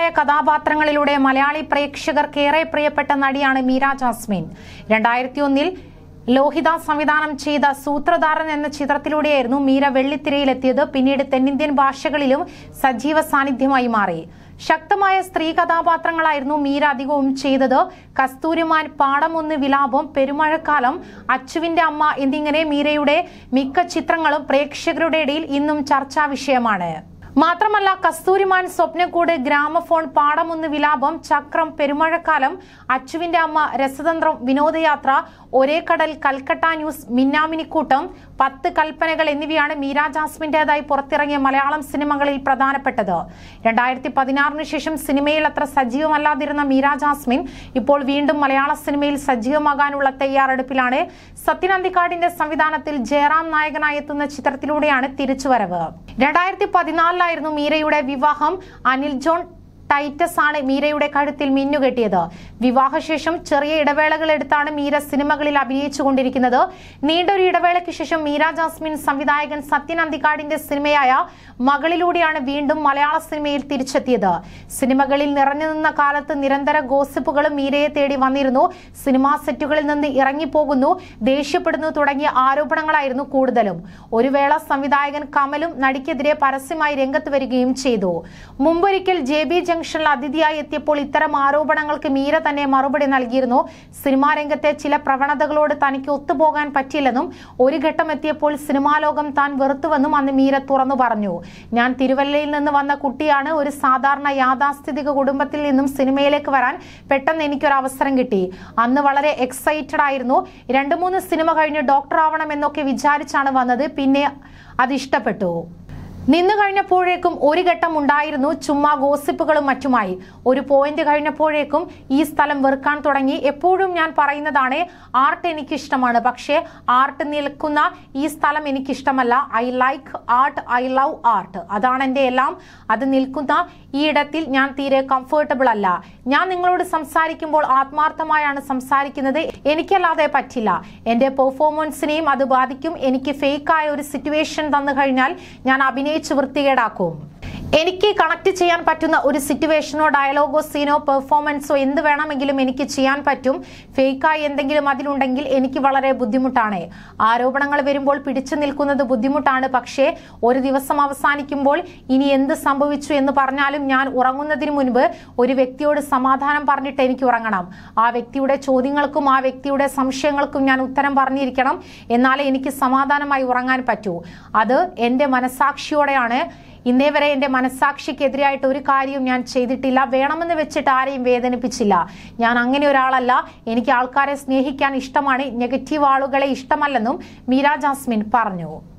കഥാപാത്രങ്ങളിലൂടെ മലയാളി പ്രേക്ഷകർക്ക് ഏറെ പ്രിയപ്പെട്ട നടിയാണ് മീര ജാസ്മിൻ രണ്ടായിരത്തി ഒന്നിൽ ലോഹിത സംവിധാനം ചെയ്ത സൂത്രധാരൻ എന്ന ചിത്രത്തിലൂടെയായിരുന്നു മീര വെള്ളിത്തിരയിലെത്തിയത് പിന്നീട് തെന്നിന്ത്യൻ ഭാഷകളിലും സജീവ സാന്നിധ്യമായി മാറി ശക്തമായ സ്ത്രീ കഥാപാത്രങ്ങളായിരുന്നു മീര അധികവും ചെയ്തത് കസ്തൂരിമാൻ പാടമൊന്ന് വിലാപം പെരുമഴക്കാലം അച്ചുവിന്റെ അമ്മ എന്നിങ്ങനെ മീരയുടെ മിക്ക ചിത്രങ്ങളും പ്രേക്ഷകരുടെ ഇടയിൽ ഇന്നും ചർച്ചാ വിഷയമാണ് മാത്രമല്ല കസ്തൂരിമാൻ സ്വപ്നക്കൂട് ഗ്രാമഫോൺ പാടമൊന്ന് വിലാപം ചക്രം പെരുമഴക്കാലം അച്ചുവിന്റെ അമ്മ രസതന്ത്രം വിനോദയാത്ര ഒരേ കടൽ കൽക്കട്ട ന്യൂസ് മിന്നാമിനിക്കൂട്ടം പത്ത് കൽപ്പനകൾ എന്നിവയാണ് മീര ജാസ്മിന്റേതായി പുറത്തിറങ്ങിയ മലയാളം സിനിമകളിൽ പ്രധാനപ്പെട്ടത് രണ്ടായിരത്തി പതിനാറിന് ശേഷം സിനിമയിൽ അത്ര സജീവമല്ലാതിരുന്ന മീര ജാസ്മിൻ ഇപ്പോൾ വീണ്ടും മലയാള സിനിമയിൽ സജീവമാകാനുള്ള തയ്യാറെടുപ്പിലാണ് സത്യൻ അന്തിക്കാടിന്റെ സംവിധാനത്തിൽ ജയറാം നായകനായി എത്തുന്ന ചിത്രത്തിലൂടെയാണ് തിരിച്ചുവരവ് രണ്ടായിരത്തി പതിനാലിലായിരുന്നു മീരയുടെ വിവാഹം അനിൽ ജോൺ ടൈറ്റസ് ആണ് മീരയുടെ കഴുത്തിൽ മിന്നുകെട്ടിയത് വിവാഹശേഷം ചെറിയ ഇടവേളകൾ എടുത്താണ് മീര സിനിമകളിൽ അഭിനയിച്ചുകൊണ്ടിരിക്കുന്നത് നീണ്ടൊരു ഇടവേളയ്ക്ക് ശേഷം മീര ജാസ്മിൻ സംവിധായകൻ സത്യൻ അന്തിക്കാടിന്റെ സിനിമയായ മകളിലൂടെയാണ് വീണ്ടും മലയാള സിനിമയിൽ തിരിച്ചെത്തിയത് സിനിമകളിൽ നിറഞ്ഞു നിന്ന കാലത്ത് നിരന്തര ഗോസിപ്പുകളും മീരയെ തേടി വന്നിരുന്നു സിനിമാ സെറ്റുകളിൽ നിന്ന് ഇറങ്ങിപ്പോകുന്നു ദേഷ്യപ്പെടുന്നു തുടങ്ങിയ ആരോപണങ്ങളായിരുന്നു കൂടുതലും ഒരു വേള സംവിധായകൻ കമലും നടിക്കെതിരെ പരസ്യമായി രംഗത്ത് വരികയും ചെയ്തു മുമ്പൊരിക്കൽ ജെ ബി ജംഗ്ഷനിൽ അതിഥിയായി എത്തിയപ്പോൾ ഇത്തരം ആരോപണങ്ങൾക്ക് മീര തന്നെ മറുപടി നൽകിയിരുന്നു സിനിമാ രംഗത്തെ ചില പ്രവണതകളോട് തനിക്ക് ഒത്തുപോകാൻ പറ്റില്ലെന്നും ഒരു ഘട്ടം എത്തിയപ്പോൾ സിനിമാ ലോകം താൻ വെറുത്തുവെന്നും അന്ന് മീര തുറന്നു പറഞ്ഞു ഞാൻ തിരുവല്ലയിൽ നിന്ന് വന്ന കുട്ടിയാണ് ഒരു സാധാരണ യാഥാസ്ഥിതിക കുടുംബത്തിൽ നിന്നും സിനിമയിലേക്ക് വരാൻ പെട്ടെന്ന് എനിക്കൊരു അവസരം കിട്ടി അന്ന് വളരെ എക്സൈറ്റഡ് ആയിരുന്നു രണ്ടു മൂന്ന് സിനിമ കഴിഞ്ഞ് ഡോക്ടർ ആവണം എന്നൊക്കെ വിചാരിച്ചാണ് വന്നത് പിന്നെ അത് ഇഷ്ടപ്പെട്ടു നിന്നു കഴിഞ്ഞപ്പോഴേക്കും ഒരു ഘട്ടം ഉണ്ടായിരുന്നു ചുമ്മാ ഗോസിപ്പുകളും മറ്റുമായി ഒരു പോയിന്റ് കഴിഞ്ഞപ്പോഴേക്കും ഈ സ്ഥലം വെറുക്കാൻ തുടങ്ങി എപ്പോഴും ഞാൻ പറയുന്നതാണ് ആർട്ട് എനിക്കിഷ്ടമാണ് പക്ഷേ ആർട്ട് നിൽക്കുന്ന ഈ സ്ഥലം എനിക്കിഷ്ടമല്ല I like art I love art അതാണ് എൻ്റെ എല്ലാം അത് നിൽക്കുന്ന ഈ ഇടത്തിൽ ഞാൻ തീരെ കംഫർട്ടബിൾ അല്ല ഞാൻ നിങ്ങളോട് സംസാരിക്കുമ്പോൾ ആത്മാർത്ഥമായാണ് സംസാരിക്കുന്നത് എനിക്കല്ലാതെ പറ്റില്ല എൻ്റെ പെർഫോമൻസിനെയും അത് ബാധിക്കും എനിക്ക് ഫേക്കായ ഒരു സിറ്റുവേഷൻ തന്നു കഴിഞ്ഞാൽ ഞാൻ അഭിനയിച്ച് വൃത്തികേടാക്കും എനിക്ക് കണക്ട് ചെയ്യാൻ പറ്റുന്ന ഒരു സിറ്റുവേഷനോ ഡയലോഗോ സീനോ പെർഫോമൻസോ എന്ത് വേണമെങ്കിലും എനിക്ക് ചെയ്യാൻ പറ്റും ഫേക്കായി എന്തെങ്കിലും അതിലുണ്ടെങ്കിൽ എനിക്ക് വളരെ ബുദ്ധിമുട്ടാണ് ആരോപണങ്ങൾ വരുമ്പോൾ പിടിച്ചു നിൽക്കുന്നത് ബുദ്ധിമുട്ടാണ് പക്ഷേ ഒരു ദിവസം അവസാനിക്കുമ്പോൾ ഇനി എന്ത് സംഭവിച്ചു എന്ന് പറഞ്ഞാലും ഞാൻ ഉറങ്ങുന്നതിന് മുൻപ് ഒരു വ്യക്തിയോട് സമാധാനം പറഞ്ഞിട്ട് എനിക്ക് ഉറങ്ങണം ആ വ്യക്തിയുടെ ചോദ്യങ്ങൾക്കും ആ വ്യക്തിയുടെ സംശയങ്ങൾക്കും ഞാൻ ഉത്തരം പറഞ്ഞിരിക്കണം എന്നാലേ എനിക്ക് സമാധാനമായി ഉറങ്ങാൻ പറ്റൂ അത് എൻ്റെ മനസാക്ഷിയോടെയാണ് ഇന്നേ വരെ എന്റെ മനസ്സാക്ഷിക്കെതിരായിട്ട് ഒരു കാര്യവും ഞാൻ ചെയ്തിട്ടില്ല വേണമെന്ന് വെച്ചിട്ട് ആരെയും വേദനിപ്പിച്ചില്ല ഞാൻ അങ്ങനെ ഒരാളല്ല എനിക്ക് ആൾക്കാരെ സ്നേഹിക്കാൻ ഇഷ്ടമാണ് നെഗറ്റീവ് ആളുകളെ ഇഷ്ടമല്ലെന്നും മീര ജാസ്മിൻ പറഞ്ഞു